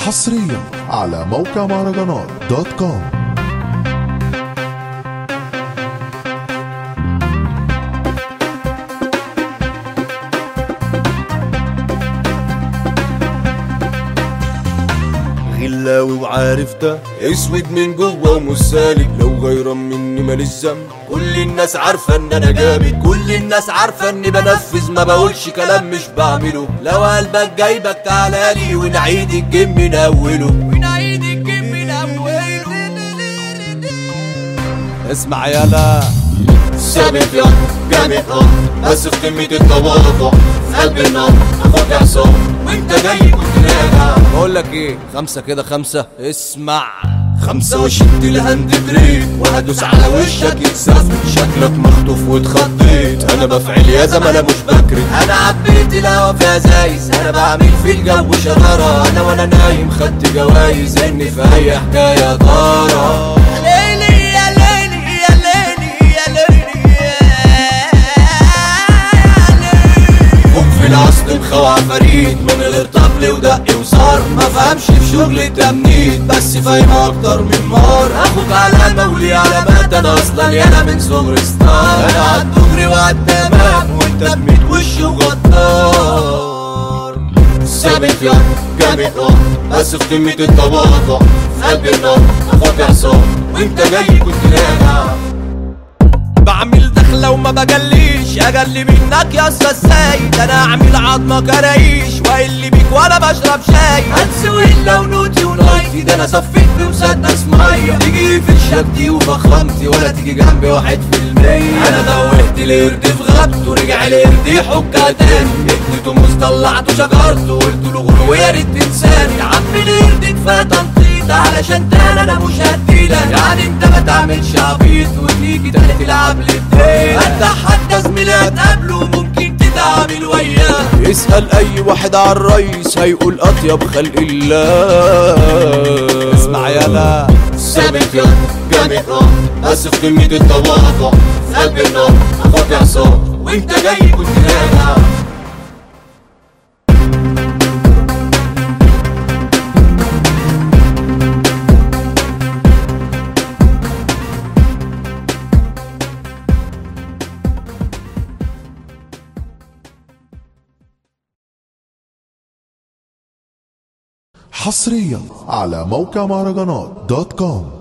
حصريا على موقع مهرجانات دوت كوم غلاوي وعارف ده اسود من جوه ومش سالك لو غيران مني ماليش ذنب كل الناس عارفه ان انا جامد كل الناس عارفه اني بنفذ ما بقولش كلام مش بعمله لو قلبك جايبك تعالالي ونعيد الجيم من اوله ونعيد الجيم من اوله اسمع يالا ثابت يا جامد اه بس في كمية التواضع في قلب النار اخد عصام وانت جاي كنت راجع بقول لك ايه خمسة كده خمسة اسمع خمسة وشد الهاند بريك وهدوس على وشك يتسف شكلك مخطوف واتخضيت انا بفعل يا زملاء مش بكري انا عبيت الهوا فيها زايز انا بعمل في الجو شرارة انا وانا نايم خدت جوايز اني في اي حكاية طارة ليلي يا ليلي يا ليلي يا ليلي فوق في العصر مخوع فريد من غير طبل ودق وصار ما فهمش في شغل التمنيد بس فاهم اكتر من مار اخوك على مولي علامات انا اصلا يانا من صغر ستار انا عالدغري وعالتمام وانت بميت وش وغدار ثابت يا جامد اه بس في كمية التواضع في قلب النار اخوك عصام وانت جاي كنت راجع بعمل دخلة وما بجليش اجلي منك يا اسطى السيد انا اعمل عظمة كرايش واقل بيك ولا بشرب شاي هتسوي لو نوتي ونايتي ده انا صفيت بمسدس مية تيجي في الشبدي وفخمتي ولا تيجي جنبي واحد في المية انا دوهت القرد في غابته رجع القرد يحكها تاني اديته موز طلعته شجرته وقلت له غلو يا ريت تنساني يا عم القرد كفايه تنطيط علشان تاني انا مش هديلك يعني انت ما تعملش عبيط وتيجي تاني تلعب للدين انت حتى زميلي هتقابله ممكن تتعامل وياه يسأل اي واحد على الرئيس هيقول اطيب خلق الله اسمع يالا ثابت يا جامد اه بس في كمية التواضع في قلب النار اخوك عصام وانت جاي كنت راجع حصريا على موقع مهرجانات دوت كوم